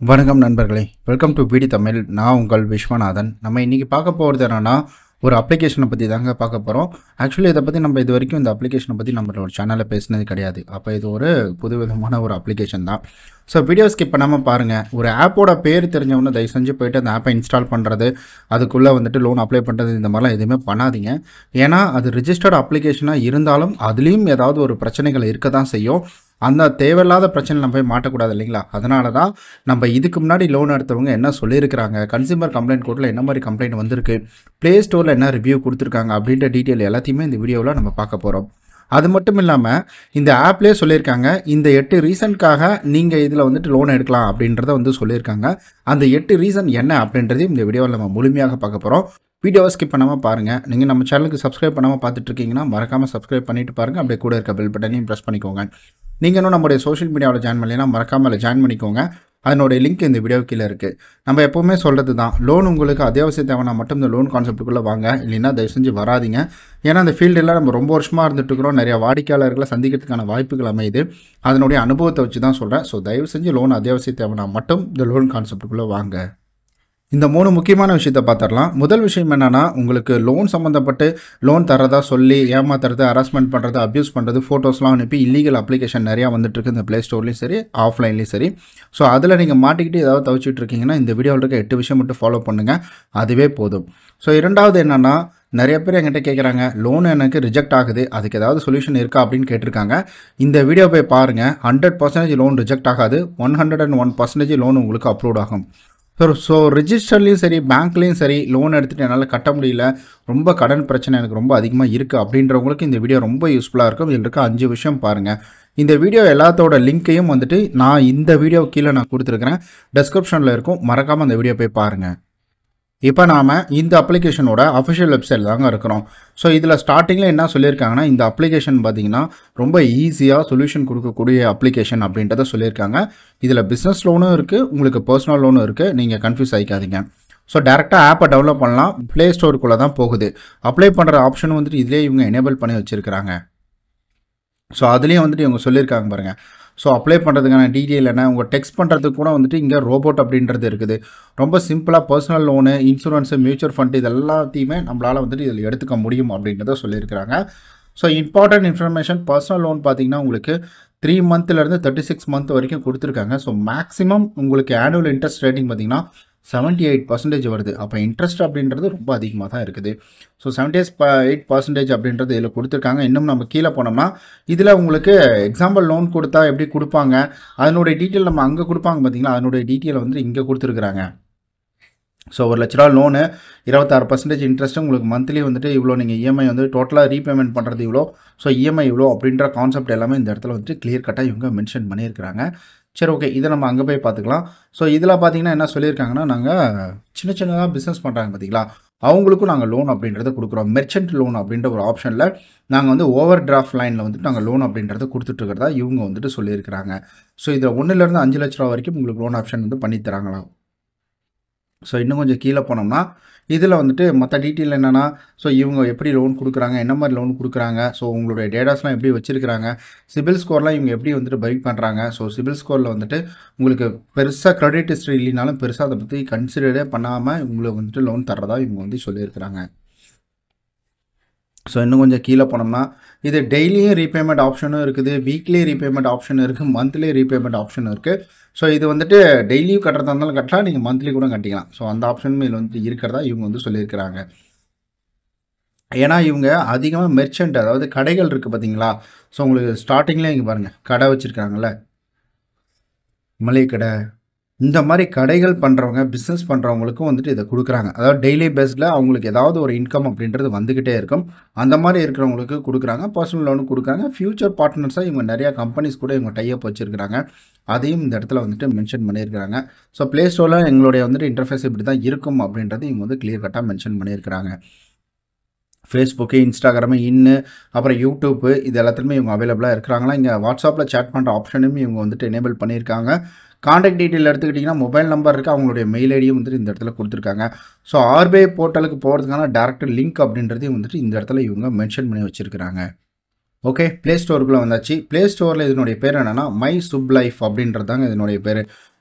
வணக்கம் நண்பர்களே welcome to பிடி தமிழ் நான் உங்கள் விஸ்வநாதன் நம்ம இன்றைக்கி பார்க்க போகிறது என்னென்னா ஒரு அப்ளிகேஷனை பற்றி தாங்க பார்க்க போகிறோம் ஆக்சுவலி இதை பற்றி நம்ம இது வரைக்கும் இந்த அப்ளிகேஷனை பற்றி நம்மளோட சேனலில் பேசினது கிடையாது அப்போ இது ஒரு புது விதமான ஒரு அப்ளிகேஷன் தான் ஸோ வீடியோ ஸ்கிப் பண்ணாமல் பாருங்கள் ஒரு ஆப்போட பேர் தெரிஞ்சவொன்னே தயவு செஞ்சு போயிட்டு அந்த ஆப்பை இன்ஸ்டால் பண்ணுறது அதுக்குள்ளே வந்துட்டு லோன் அப்ளை பண்ணுறது இந்த மாதிரிலாம் எதுவுமே பண்ணாதீங்க ஏன்னா அது ரிஜிஸ்டர்ட் அப்ளிகேஷனாக இருந்தாலும் அதுலேயும் ஏதாவது ஒரு பிரச்சனைகள் இருக்க தான் செய்யும் அந்த தேவையில்லாத பிரச்சனை நம்ம போய் மாட்டக்கூடாது இல்லைங்களா அதனால தான் நம்ம இதுக்கு முன்னாடி லோன் எடுத்தவங்க என்ன சொல்லியிருக்கிறாங்க கன்சியூமர் கம்ப்ளைண்ட் கோர்ட்டில் என்ன மாதிரி கம்ப்ளைண்ட் வந்திருக்கு ப்ளே ஸ்டோரில் என்ன ரிவ்யூ கொடுத்துருக்காங்க அப்படின்ற டீட்டெயில் எல்லாத்தையுமே இந்த வீடியோவில் நம்ம பார்க்க போகிறோம் அது மட்டும் இல்லாமல் இந்த ஆப்லேயே சொல்லியிருக்காங்க இந்த எட்டு ரீசனுக்காக நீங்கள் இதில் வந்துட்டு லோன் எடுக்கலாம் அப்படின்றத வந்து சொல்லியிருக்காங்க அந்த எட்டு ரீசன் என்ன அப்படின்றதையும் இந்த வீடியோவில் நம்ம முழுமையாக பார்க்க போகிறோம் வீடியோவை ஸ்கிப் பண்ணாமல் பாருங்கள் நீங்கள் நம்ம சேனலுக்கு சப்ஸ்கிரைப் பண்ணாமல் பார்த்துட்டு இருக்கீங்கன்னா மறக்காமல் சப்ஸ்கிரைப் பண்ணிட்டு பாருங்கள் அப்படியே கூட இருக்க பெல் பட்டனையும் ப்ரெஸ் பண்ணிக்கோங்க நீங்கள் இன்னும் நம்மளுடைய சோஷியல் மீடியாவில் ஜாயின் பண்ணலைன்னா மறக்காமல் ஜாயின் பண்ணிக்கோங்க அதனுடைய லிங்க் இந்த வீடியோ கீழே இருக்குது நம்ம எப்போவுமே சொல்கிறது தான் லோன் உங்களுக்கு அத்தியாவசிய தேவைனா மட்டும் இந்த லோன் கான்செப்ட்டுக்குள்ளே வாங்க இல்லைன்னா தயவு செஞ்சு வராதிங்க ஏன்னா அந்த ஃபீல்டில் நம்ம ரொம்ப வருஷமாக இருந்துட்டு இருக்கிறோம் நிறைய வாடிக்கையாளர்களை சந்திக்கிறதுக்கான வாய்ப்புகள் அமையுது அதனுடைய அனுபவத்தை வச்சு தான் சொல்கிறேன் ஸோ தயவு செஞ்சு லோன் அத்தியாவசிய தேவைனா மட்டும் இந்த லோன் கான்செப்ட்டுக்குள்ளே வாங்க இந்த மூணு முக்கியமான விஷயத்த பார்த்துடலாம் முதல் விஷயம் என்னென்னா உங்களுக்கு லோன் சம்மந்தப்பட்டு லோன் தரதா சொல்லி ஏமாத்துறது ஹராஸ்மெண்ட் பண்ணுறது அப்யூஸ் பண்ணுறது ஃபோட்டோஸ்லாம் அனுப்பி இல்லீகல் அப்ளிகேஷன் நிறையா வந்துட்டுருக்கு இந்த ப்ளே ஸ்டோர்லேயும் சரி ஆஃப்லைன்லேயும் சரி ஸோ அதில் நீங்கள் மாட்டிக்கிட்டு ஏதாவது தவிச்சிட்டு இருக்கீங்கன்னா இந்த வீடியோவில் இருக்க எட்டு விஷயம் மட்டும் ஃபாலோ பண்ணுங்கள் அதுவே போதும் ஸோ இரண்டாவது என்னென்னா நிறைய பேர் என்கிட்ட கேட்குறாங்க லோன் எனக்கு ரிஜெக்ட் ஆகுது அதுக்கு ஏதாவது சொல்யூஷன் இருக்கா அப்படின்னு கேட்டிருக்காங்க இந்த வீடியோ போய் பாருங்கள் ஹண்ட்ரட் பர்சன்டேஜ் லோன் ரிஜெக்ட் ஆகாது one hundred and one percentage loan உங்களுக்கு அப்ரூவ் ஆகும் ஸோ ஸோ ரிஜிஸ்டர்லேயும் சரி பேங்க்லேயும் சரி லோன் எடுத்துகிட்டு என்னால் கட்ட முடியல ரொம்ப கடன் பிரச்சனை எனக்கு ரொம்ப அதிகமாக இருக்குது அப்படின்றவங்களுக்கு இந்த வீடியோ ரொம்ப யூஸ்ஃபுல்லாக இருக்கும் இதில் இருக்க அஞ்சு விஷயம் பாருங்கள் இந்த வீடியோ எல்லாத்தோட லிங்க்கையும் வந்துட்டு நான் இந்த வீடியோ கீழே நான் கொடுத்துருக்குறேன் டெஸ்கிரிப்ஷனில் இருக்கும் மறக்காமல் அந்த வீடியோ போய் பாருங்கள் இப்போ நாம் இந்த அப்ளிகேஷனோட அஃபிஷியல் வெப்சைட் தாங்க இருக்கிறோம் ஸோ இதில் ஸ்டார்டிங்கில் என்ன சொல்லியிருக்காங்கன்னா இந்த அப்ளிகேஷன் பார்த்தீங்கன்னா ரொம்ப ஈஸியாக சொல்யூஷன் கொடுக்கக்கூடிய அப்ளிகேஷன் அப்படின்றத சொல்லியிருக்காங்க இதில் பிஸ்னஸ் லோனும் இருக்குது உங்களுக்கு பர்சனல் லோனும் இருக்குது நீங்கள் கன்ஃபியூஸ் ஆகிக்காதீங்க ஸோ டேரெக்டாக ஆப்பை டெவலப் பண்ணலாம் ப்ளே ஸ்டோருக்குள்ளே தான் போகுது அப்ளை பண்ணுற ஆப்ஷன் வந்துட்டு இதிலே இவங்க எனேபிள் பண்ணி வச்சுருக்கிறாங்க ஸோ அதுலேயும் வந்துட்டு இவங்க சொல்லியிருக்காங்க பாருங்கள் ஸோ அப்ளை பண்ணுறதுக்கான டீட்டெயில் என்ன உங்கள் டெக்ஸ்ட் பண்ணுறதுக்கு கூட வந்துட்டு இங்கே ரோபோட் அப்படின்றது இருக்குது ரொம்ப சிம்பிளாக personal loan insurance mutual fund இது எல்லாத்தையுமே நம்மளால் வந்துட்டு இதில் எடுத்துக்க முடியும் அப்படின்றத சொல்லியிருக்கிறாங்க so important information personal loan பார்த்தீங்கன்னா உங்களுக்கு த்ரீ மந்த்லேருந்து தேர்ட்டி சிக்ஸ் மந்த் வரைக்கும் கொடுத்துருக்காங்க ஸோ மேக்ஸிமம் உங்களுக்கு ஆனுவல் இன்ட்ரெஸ்ட் ரேட்டிங் பார்த்தீங்கன்னா செவன்ட்டி எயிட் பர்சன்டேஜ் வருது அப்போ இன்ட்ரெஸ்ட் அப்படின்றது ரொம்ப அதிகமாக தான் இருக்குது ஸோ செவன்டி எயிட் பர்சன்டேஜ் அப்படின்றது இதில் கொடுத்துருக்காங்க இன்னும் நம்ம கீழே போனோம்னா இதில் உங்களுக்கு எக்ஸாம்பிள் லோன் கொடுத்தா எப்படி கொடுப்பாங்க அதனுடைய டீட்டெயில் நம்ம அங்கே கொடுப்பாங்க பார்த்தீங்களா அதனுடைய டீட்டெயில் வந்து இங்கே கொடுத்துருக்குறாங்க ஸோ ஒரு லட்ச ரூபா லோனு இருபத்தாறு பர்சன்டேஜ் இன்ட்ரெஸ்ட்டு உங்களுக்கு மந்த்லி வந்துட்டு இவ்வளோ நீங்கள் இஎம்ஐ வந்து டோட்டலாக ரீபேமெண்ட் பண்ணுறது இவ்வளோ ஸோ இஎம்ஐ இவ்வளோ அப்படின்ற கான்செப்ட் எல்லாமே இந்த இடத்துல வந்துட்டு கிளியர் கட்டாக இவங்க மென்ஷன் பண்ணியிருக்கிறாங்க சரி ஓகே இதை நம்ம அங்கே போய் பார்த்துக்கலாம் ஸோ இதில் பார்த்தீங்கன்னா என்ன சொல்லியிருக்காங்கன்னா நாங்கள் சின்ன சின்னதாக பிஸ்னஸ் பண்ணுறாங்க பார்த்தீங்களா அவங்களுக்கும் நாங்கள் லோன் அப்படின்றத கொடுக்குறோம் மெர்ச்சன்ட் லோன் அப்படின்ற ஒரு ஆப்ஷனில் நாங்கள் வந்து ஓவர் டிராஃப்ட் லைனில் வந்துட்டு நாங்கள் லோன் அப்படின்றத கொடுத்துட்ருக்கிறதா இவங்க வந்துட்டு சொல்லியிருக்கிறாங்க ஸோ இதில் ஒன்றுலேருந்து அஞ்சு லட்ச ரூபா வரைக்கும் உங்களுக்கு லோன் ஆப்ஷன் வந்து பண்ணி தராங்களாம் ஸோ இன்னும் கொஞ்சம் கீழே போனோம்னா இதில் வந்துட்டு மற்ற டீட்டெயில் என்னென்னா ஸோ இவங்க எப்படி லோன் கொடுக்குறாங்க என்ன மாதிரி லோன் கொடுக்குறாங்க ஸோ உங்களுடைய டேட்டாஸ்லாம் எப்படி வச்சுருக்கிறாங்க சிபில் ஸ்கோர்லாம் இவங்க எப்படி வந்துட்டு பைக் பண்ணுறாங்க ஸோ சிபில் ஸ்கோரில் வந்துட்டு உங்களுக்கு பெருசாக க்ரெடிட் ஹிஸ்ட்ரி இல்லைனாலும் பெருசாக அதை பற்றி கன்சிடரே பண்ணாமல் உங்களுக்கு வந்துட்டு லோன் தரதா இவங்க வந்து சொல்லியிருக்கிறாங்க ஸோ இன்னும் கொஞ்சம் கீழே போனோம்னா இது டெய்லியும் ரீபேமெண்ட் ஆப்ஷனும் இருக்குது வீக்லி ரீபேமெண்ட் ஆப்ஷன் இருக்குது மந்த்லி ரீபேமெண்ட் ஆப்ஷன் இருக்குது ஸோ இது வந்துட்டு டெய்லியும் கட்டுறதா இருந்தாலும் கட்டலாம் நீங்கள் மந்த்லி கூட கட்டிக்கலாம் ஸோ அந்த ஆப்ஷனும் இதில் வந்து இருக்கிறதா இவங்க வந்து சொல்லியிருக்கிறாங்க ஏன்னா இவங்க அதிகமாக மெர்ச்சன்ட் அதாவது கடைகள் இருக்குது பார்த்தீங்களா ஸோ உங்களுக்கு ஸ்டார்டிங்லேயே இங்கே பாருங்கள் கடை வச்சுருக்காங்கல்ல மளிகை கடை இந்த மாதிரி கடைகள் பண்ணுறவங்க பிஸ்னஸ் பண்ணுறவங்களுக்கும் வந்துட்டு இதை கொடுக்குறாங்க அதாவது டெய்லி பேஸில் அவங்களுக்கு ஏதாவது ஒரு இன்கம் அப்படின்றது வந்துக்கிட்டே இருக்கும் அந்த மாதிரி இருக்கிறவங்களுக்கு கொடுக்குறாங்க பர்சனல் லோனு கொடுக்குறாங்க ஃப்யூச்சர் பார்ட்னர்ஸாக இவங்க நிறையா கம்பெனிஸ் கூட இவங்க டைப் வச்சுருக்கிறாங்க அதையும் இந்த இடத்துல வந்துட்டு மென்ஷன் பண்ணியிருக்கிறாங்க ஸோ ப்ளே ஸ்டோரில் எங்களுடைய வந்துட்டு இன்டர்ஃபேஸ் இப்படி தான் இருக்கும் அப்படின்றது இவங்க வந்து கிளியர் கட்டாக மென்ஷன் பண்ணியிருக்கிறாங்க ஃபேஸ்புக்கு இன்ஸ்டாகிராமு இன்னு அப்புறம் யூடியூப்பு இது எல்லாத்துலேயுமே இவங்க அவைலபிளாக இருக்கிறாங்களா இங்கே வாட்ஸ்அப்பில் சேட் பண்ணுற ஆப்ஷனும் இவங்க வந்துட்டு எனேபிள் பண்ணியிருக்காங்க காண்டாக்ட் டீட்டெயில் எடுத்துக்கிட்டிங்கன்னா மொபைல் நம்பர் இருக்குது அவங்களுடைய மெயில் ஐடியும் வந்துட்டு இந்த இடத்துல கொடுத்துருக்காங்க ஸோ ஆர்பிஐ போர்ட்டலுக்கு போகிறதுக்கான டேரக்ட் லிங்க் அப்படின்றதையும் வந்துட்டு இந்த இடத்துல இவங்க மென்ஷன் பண்ணி வச்சுருக்கிறாங்க ஓகே ப்ளே ஸ்டோருக்குள்ளே வந்தாச்சு ப்ளே ஸ்டோரில் இதனுடைய பேர் என்னென்னா மை சுப் லைஃப் அப்படின்றது தாங்க இதனுடைய பேர்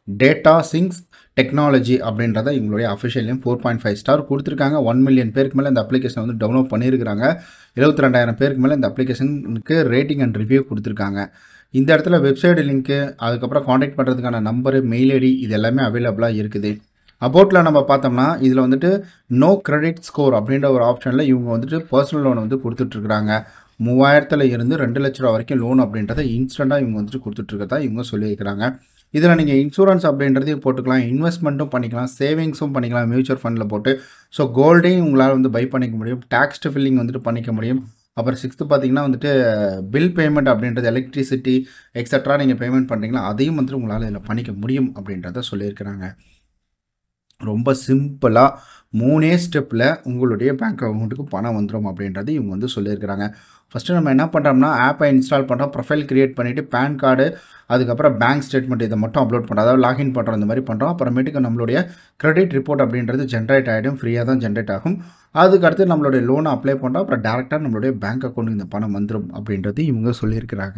டேட்டா சிங்ஸ் டெக்னாலஜி அப்படின்றத இவங்களுடைய official name four point five star கொடுத்துருக்காங்க ஒன் மில்லியன் பேருக்கு மேலே இந்த அப்ளிகேஷன் வந்து டவுன்லோட் பண்ணியிருக்காங்க எழுபத்தி ரெண்டாயிரம் பேருக்கு மேலே இந்த அப்ளிகேஷனுக்கு ரேட்டிங் அண்ட் ரிவ்யூ கொடுத்துருக்காங்க இந்த இடத்துல வெப்சைட் லிங்க்கு அதுக்கப்புறம் காண்டாக்ட் பண்ணுறதுக்கான நம்பரு மெயில் ஐடி இது எல்லாமே அவைலபிளாக இருக்குது அபவுட்டில் நம்ம பார்த்தோம்னா இதில் வந்துட்டு நோ கிரெடிட் ஸ்கோர் அப்படின்ற ஒரு ஆப்ஷனில் இவங்க வந்துட்டு பர்சனல் லோன் வந்து கொடுத்துட்ருக்குறாங்க மூவாயிரத்தில் இருந்து ரெண்டு லட்ச ரூபா வரைக்கும் லோன் அப்படின்றத இன்ஸ்டண்ட்டாக இவங்க வந்துட்டு கொடுத்துட்ருக்கதா இவங்க சொல்லியிருக்கிறாங்க இதில் நீங்கள் இன்சூரன்ஸ் அப்படின்றதையும் போட்டுக்கலாம் இன்வெஸ்ட்மெண்ட்டும் பண்ணிக்கலாம் சேவிங்ஸும் பண்ணிக்கலாம் மியூச்சுவல் ஃபண்டில் போட்டு ஸோ கோல்டையும் உங்களால் வந்து பை பண்ணிக்க முடியும் டேக்ஸ் ஃபில்லிங் வந்துட்டு பண்ணிக்க முடியும் அப்புறம் சிக்ஸ்த்து பார்த்தீங்கன்னா வந்துட்டு பில் பேமெண்ட் அப்படின்றது எலக்ட்ரிசிட்டி எக்ஸட்ரா நீங்கள் பேமெண்ட் பண்ணுறீங்களா அதையும் வந்துட்டு உங்களால் இதில் பண்ணிக்க முடியும் அப்படின்றத சொல்லியிருக்கிறாங்க ரொம்ப சிம்பிளாக மூணே ஸ்டெப்பில் உங்களுடைய பேங்க் அக்கௌண்ட்டுக்கு பணம் வந்துடும் அப்படின்றது இவங்க வந்து சொல்லியிருக்கிறாங்க ஃபஸ்ட்டு நம்ம என்ன பண்ணுறோம்னா ஆப்பை இன்ஸ்டால் பண்ணுறோம் ப்ரொஃபைல் க்ரியேட் பண்ணிவிட்டு பேன் கார்டு அதுக்கப்புறம் பேங்க் ஸ்டேட்மெண்ட் இதை மட்டும் அப்லோட் பண்ணுறோம் அதாவது லாகின் பண்ணுறோம் இந்த மாதிரி பண்ணுறோம் அப்புறமேட்டுக்கு நம்மளுடைய கிரெடிட் ரிப்போர்ட் அப்படின்றது ஜென்ரேட் ஆகிடும் ஃப்ரீயாக தான் ஜென்ரேட் ஆகும் அதுக்கடுத்து நம்மளுடைய லோனை அப்ளை பண்ணுறோம் அப்புறம் டேரெக்டாக நம்மளுடைய பேங்க் அக்கௌண்ட்டுக்கு இந்த பணம் வந்துடும் அப்படின்றது இவங்க சொல்லியிருக்கிறாங்க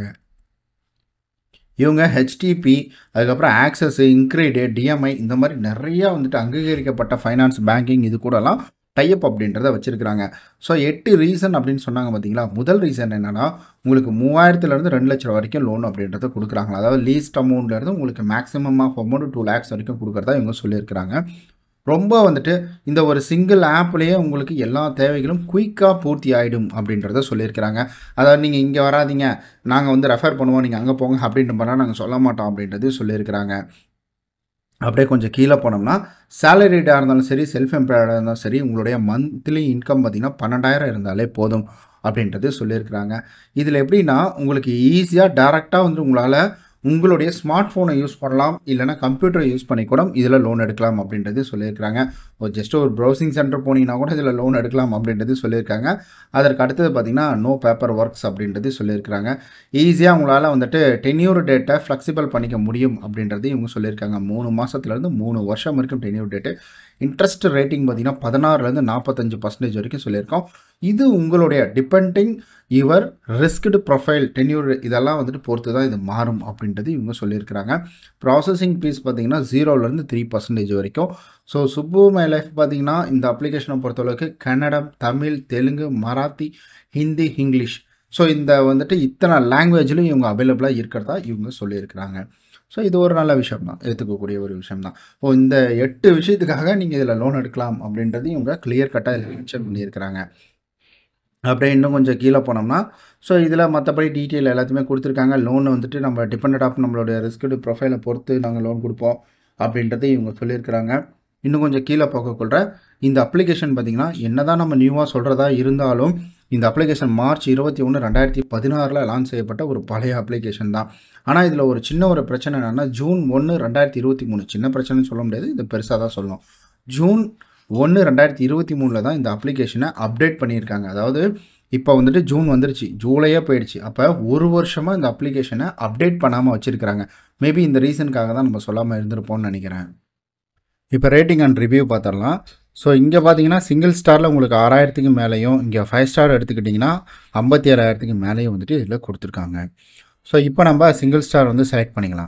இவங்க ஹெச்டிபி அதுக்கப்புறம் ஆக்சஸ் இன்க்ரீடு டிஎம்ஐ இந்த மாதிரி நிறையா வந்துட்டு அங்கீகரிக்கப்பட்ட ஃபைனான்ஸ் பேங்கிங் இது கூடலாம் டைப் அப்படின்றத வச்சுருக்கிறாங்க ஸோ எட்டு ரீசன் அப்படின்னு சொன்னாங்க பார்த்தீங்களா முதல் ரீசன் என்னென்னா உங்களுக்கு மூவாயிரத்துலேருந்து ரெண்டு லட்ச ரூபா வரைக்கும் லோன் அப்படின்றத கொடுக்குறாங்களா அதாவது லீஸ்ட் அமௌண்ட்லேருந்து உங்களுக்கு maximum of amount two lakhs வரைக்கும் கொடுக்குறதா இவங்க சொல்லியிருக்கிறாங்க ரொம்ப வந்துட்டு இந்த ஒரு சிங்கிள் ஆப்லேயே உங்களுக்கு எல்லா தேவைகளும் குயிக்காக பூர்த்தி ஆகிடும் அப்படின்றத சொல்லியிருக்கிறாங்க அதாவது நீங்கள் இங்கே வராதிங்க நாங்கள் வந்து ரெஃபர் பண்ணுவோம் நீங்கள் அங்கே போங்க அப்படின்ற மாதிரிலாம் நாங்கள் சொல்ல மாட்டோம் அப்படின்றது சொல்லியிருக்கிறாங்க அப்படியே கொஞ்சம் கீழே போனோம்னா சேலரிடாக இருந்தாலும் சரி செல்ஃப் எம்ப்ளாய்டாக இருந்தாலும் சரி உங்களுடைய மந்த்லி இன்கம் பார்த்திங்கன்னா பன்னெண்டாயிரம் இருந்தாலே போதும் அப்படின்றது சொல்லியிருக்கிறாங்க இதில் எப்படின்னா உங்களுக்கு ஈஸியாக டேரெக்டாக வந்து உங்களால் உங்களுடைய ஸ்மார்ட் ஃபோனை யூஸ் பண்ணலாம் இல்லைனா கம்ப்யூட்டரை யூஸ் பண்ணி கூட இதில் லோன் எடுக்கலாம் அப்படின்றது சொல்லியிருக்கிறாங்க ஒரு ஜஸ்ட் ஒரு ப்ரௌசிங் சென்டர் போனீங்கன்னா கூட இதில் லோன் எடுக்கலாம் அப்படின்றது சொல்லியிருக்காங்க அதற்கு அடுத்தது பார்த்திங்கன்னா நோ பேப்பர் ஒர்க்ஸ் அப்படின்றது சொல்லியிருக்கிறாங்க ஈஸியாக உங்களால் வந்துட்டு டென்யூர் டேட்டை ஃப்ளெக்சிபிள் பண்ணிக்க முடியும் அப்படின்றது இவங்க சொல்லியிருக்காங்க மூணு மாதத்துலேருந்து மூணு வருஷம் வரைக்கும் டென்யூர் டேட்டு இன்ட்ரெஸ்ட் ரேட்டிங் பார்த்திங்கன்னா பதினாறுலேருந்து நாற்பத்தஞ்சு பர்சன்டேஜ் வரைக்கும் சொல்லியிருக்கோம் இது உங்களுடைய depending your risked profile tenure இதெல்லாம் வந்துட்டு பொறுத்து தான் இது மாறும் அப்படின்றது இவங்க சொல்லியிருக்கிறாங்க ப்ராசஸிங் ஃபீஸ் பார்த்திங்கன்னா ஜீரோலேருந்து த்ரீ பர்சன்டேஜ் வரைக்கும் ஸோ சுப்பு மை லைஃப் பார்த்திங்கன்னா இந்த அப்ளிகேஷனை பொறுத்தளவுக்கு கன்னடம் தமிழ் தெலுங்கு மராத்தி ஹிந்தி இங்கிலீஷ் ஸோ இந்த வந்துட்டு இத்தனை லாங்குவேஜ்லையும் இவங்க அவைலபிளாக இருக்கிறதா இவங்க சொல்லியிருக்கிறாங்க ஸோ இது ஒரு நல்ல விஷயம் தான் ஏற்றுக்கக்கூடிய ஒரு விஷயம் தான் ஓ இந்த எட்டு விஷயத்துக்காக நீங்கள் இதில் லோன் எடுக்கலாம் அப்படின்றது இவங்க கிளியர் கட்டாக இதில் மென்ஷன் பண்ணியிருக்கிறாங்க அப்படியே இன்னும் கொஞ்சம் கீழே போனோம்னா ஸோ இதில் மற்றபடி டீட்டெயில் எல்லாத்தையுமே கொடுத்துருக்காங்க லோன் வந்துட்டு நம்ம டிபெண்ட் ஆஃப் நம்மளுடைய ரிஸ்க்கு ப்ரொஃபைலை பொறுத்து நாங்கள் லோன் கொடுப்போம் அப்படின்றத இவங்க சொல்லியிருக்கிறாங்க இன்னும் கொஞ்சம் கீழே போகக்குள்ள இந்த அப்ளிகேஷன் பார்த்திங்கன்னா என்ன தான் நம்ம நியூவாக சொல்கிறதா இருந்தாலும் இந்த அப்ளிகேஷன் மார்ச் இருபத்தி ஒன்று ரெண்டாயிரத்தி பதினாறில் லான்ச் செய்யப்பட்ட ஒரு பழைய அப்ளிகேஷன் தான் ஆனால் இதில் ஒரு சின்ன ஒரு பிரச்சனை என்னென்னா ஜூன் ஒன்று ரெண்டாயிரத்தி இருபத்தி மூணு சின்ன பிரச்சனைன்னு சொல்ல முடியாது இது பெருசாக தான் சொல்லணும் ஜூன் ஒன்று ரெண்டாயிரத்தி இருபத்தி மூணில் தான் இந்த அப்ளிகேஷனை அப்டேட் பண்ணியிருக்காங்க அதாவது இப்போ வந்துட்டு ஜூன் வந்துருச்சு ஜூலையே போயிடுச்சு அப்போ ஒரு வருஷமாக இந்த அப்ளிகேஷனை அப்டேட் பண்ணாமல் வச்சுருக்கிறாங்க மேபி இந்த ரீசனுக்காக தான் நம்ம சொல்லாமல் இருந்திருப்போம்னு நினைக்கிறேன் இப்போ ரேட்டிங் அண்ட் ரிவ்யூ பார்த்துடலாம் ஸோ இங்கே பார்த்தீங்கன்னா சிங்கிள் ஸ்டாரில் உங்களுக்கு ஆறாயிரத்துக்கு மேலேயும் இங்கே ஃபைவ் ஸ்டார் எடுத்துக்கிட்டிங்கன்னா ஐம்பத்தி ஏழாயிரத்துக்கு மேலேயும் வந்துட்டு இதில் கொடுத்துருக்காங்க ஸோ இப்போ நம்ம சிங்கிள் ஸ்டார் வந்து செலக்ட் பண்ணிக்கலாம்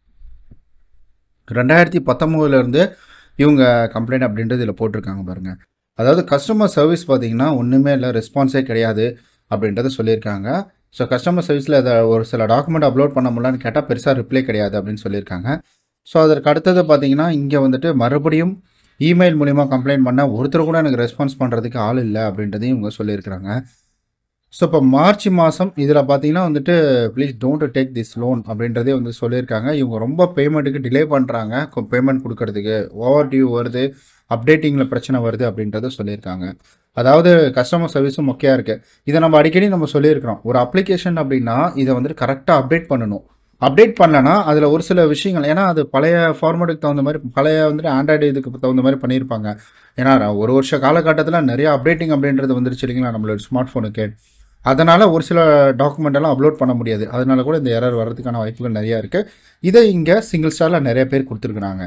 ரெண்டாயிரத்தி பத்தொம்போதுலேருந்து இவங்க கம்ப்ளைண்ட் அப்படின்றது இதில் போட்டிருக்காங்க பாருங்கள் அதாவது கஸ்டமர் சர்வீஸ் பார்த்தீங்கன்னா ஒன்றுமே இல்லை ரெஸ்பான்ஸே கிடையாது அப்படின்றத சொல்லியிருக்காங்க ஸோ கஸ்டமர் சர்வீஸில் அதை ஒரு சில டாக்குமெண்ட் அப்லோட் பண்ண முடியலன்னு கேட்டால் பெருசாக ரிப்ளை கிடையாது அப்படின்னு சொல்லியிருக்காங்க ஸோ அதற்கு அடுத்தது பார்த்தீங்கன்னா இங்கே வந்துட்டு மறுபடியும் இமெயில் மூலிமா கம்ப்ளைண்ட் பண்ணால் ஒருத்தர் கூட எனக்கு ரெஸ்பான்ஸ் பண்ணுறதுக்கு ஆள் இல்லை அப்படின்றதையும் இவங்க சொல்லியிருக்கிறாங்க ஸோ இப்போ மார்ச் மாதம் இதில் பார்த்தீங்கன்னா வந்துட்டு please don't take this loan அப்படின்றதே வந்து சொல்லியிருக்காங்க இவங்க ரொம்ப பேமெண்ட்டுக்கு டிலே பண்ணுறாங்க பேமெண்ட் கொடுக்கறதுக்கு ஓவர் டியூ வருது அப்டேட்டிங்கில் பிரச்சனை வருது அப்படின்றத சொல்லியிருக்காங்க அதாவது கஸ்டமர் சர்வீஸும் முக்கியம் இருக்குது இதை நம்ம அடிக்கடி நம்ம சொல்லியிருக்கிறோம் ஒரு அப்ளிகேஷன் அப்படின்னா இதை வந்துட்டு கரெக்டாக அப்டேட் பண்ணணும் அப்டேட் பண்ணலன்னா அதில் ஒரு சில விஷயங்கள் ஏன்னா அது பழைய ஃபார்மேட்டுக்கு தகுந்த மாதிரி பழைய வந்துட்டு ஆண்ட்ராய்டு இதுக்கு தகுந்த மாதிரி பண்ணியிருப்பாங்க ஏன்னா ஒரு வருஷ காலகட்டத்தில் நிறைய அப்டேட்டிங் அப்படின்றது வந்துருச்சு இல்லைங்களா நம்மளோட ஸ்மார்ட் ஃபோனுக்கு அதனால் ஒரு சில டாக்குமெண்ட் எல்லாம் அப்லோட் பண்ண முடியாது அதனால கூட இந்த எரர் வர்றதுக்கான வாய்ப்புகள் நிறையா இருக்குது இதை இங்கே சிங்கிள் ஸ்டாரில் நிறைய பேர் கொடுத்துருக்குறாங்க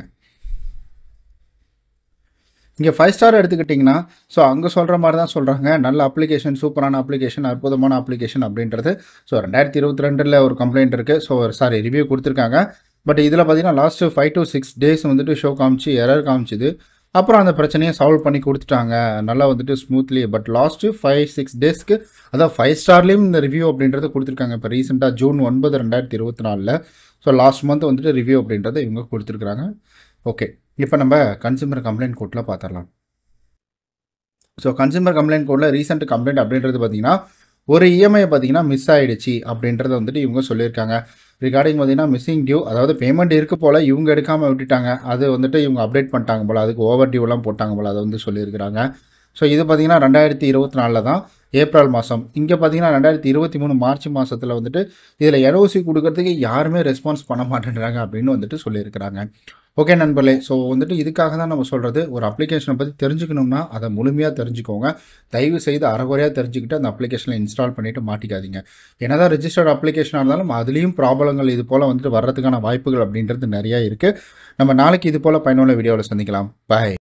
இங்கே ஃபைவ் ஸ்டார் எடுத்துக்கிட்டிங்கன்னா ஸோ அங்கே சொல்கிற மாதிரி தான் சொல்கிறாங்க நல்ல அப்ளிகேஷன் சூப்பரான அப்ளிகேஷன் அற்புதமான அப்ளிகேஷன் அப்படின்றது ஸோ ரெண்டாயிரத்தி இருபத்தி ரெண்டில் ஒரு கம்ப்ளைண்ட் இருக்குது ஸோ சாரி ரிவ்யூ கொடுத்துருக்காங்க பட் இதில் பார்த்தீங்கன்னா last five to six days வந்துட்டு ஷோ காமிச்சு எரர் காமிச்சுது அப்புறம் அந்த பிரச்சனையை சால்வ் பண்ணி கொடுத்துட்டாங்க நல்லா வந்துட்டு smoothly but last five six டேஸ்க்கு அதான் ஃபைவ் ஸ்டார்லேயும் இந்த ரிவ்யூ அப்படின்றத கொடுத்துருக்காங்க இப்போ ரீசெண்டாக ஜூன் ஒன்பது ரெண்டாயிரத்தி இருபத்தி நாலில் ஸோ லாஸ்ட் மந்த் வந்துட்டு ரிவ்யூ அப்படின்றத இவங்க கொடுத்துருக்குறாங்க ஓகே இப்போ நம்ம கன்சூமர் கம்ப்ளைண்ட் கோர்ட்டில் பார்த்துடலாம் ஸோ கன்சூமர் கம்ப்ளைண்ட் கோர்ட்டில் ரீசெண்ட் கம்ப்ளைண்ட் அப்படின்றது பார்த்தீங்கன்னா ஒரு இஎம்ஐ பார்த்தீங்கன்னா மிஸ் ஆகிடுச்சு அப்படின்றத வந்துட்டு இவங்க சொல்லியிருக்காங்க ரிகார்டிங் பார்த்தீங்கன்னா மிஸ்ஸிங் டியூ அதாவது பேமெண்ட் இருக்கு போல் இவங்க எடுக்காமல் விட்டுட்டாங்க அது வந்துட்டு இவங்க அப்டேட் பண்ணிட்டாங்க போல் அதுக்கு ஓவர் டியூலாம் போட்டாங்க போல் அதை வந்து சொல்லியிருக்கிறாங்க ஸோ இது பார்த்தீங்கன்னா ரெண்டாயிரத்தி இருபத்தி நாலில் தான் ஏப்ரல் மாதம் இங்கே பார்த்தீங்கன்னா ரெண்டாயிரத்தி இருபத்தி மூணு மார்ச் மாதத்தில் வந்துட்டு இதில் என்ஓசி கொடுக்கறதுக்கு யாருமே ரெஸ்பான்ஸ் பண்ண மாட்டேன்றாங்க அப்படின்னு வந்துட்டு சொல்லியிருக்கிறாங்க ஓகே நண்பர்களே ஸோ வந்துட்டு இதுக்காக தான் நம்ம சொல்கிறது ஒரு அப்ளிகேஷனை பற்றி தெரிஞ்சுக்கணும்னா அதை முழுமையாக தெரிஞ்சுக்கோங்க தயவு செய்து அறகுறையாக தெரிஞ்சுக்கிட்டு அந்த அப்ளிகேஷனை இன்ஸ்டால் பண்ணிவிட்டு மாட்டிக்காதீங்க என்னதான் ரெஜிஸ்டர்ட் அப்ளிகேஷனாக இருந்தாலும் அதுலேயும் ப்ராப்ளங்கள் இது போல் வந்துட்டு வர்றதுக்கான வாய்ப்புகள் அப்படின்றது நிறையா இருக்குது நம்ம நாளைக்கு இது போல் பயனுள்ள வீடியோவில் சந்திக்கலாம் பாய்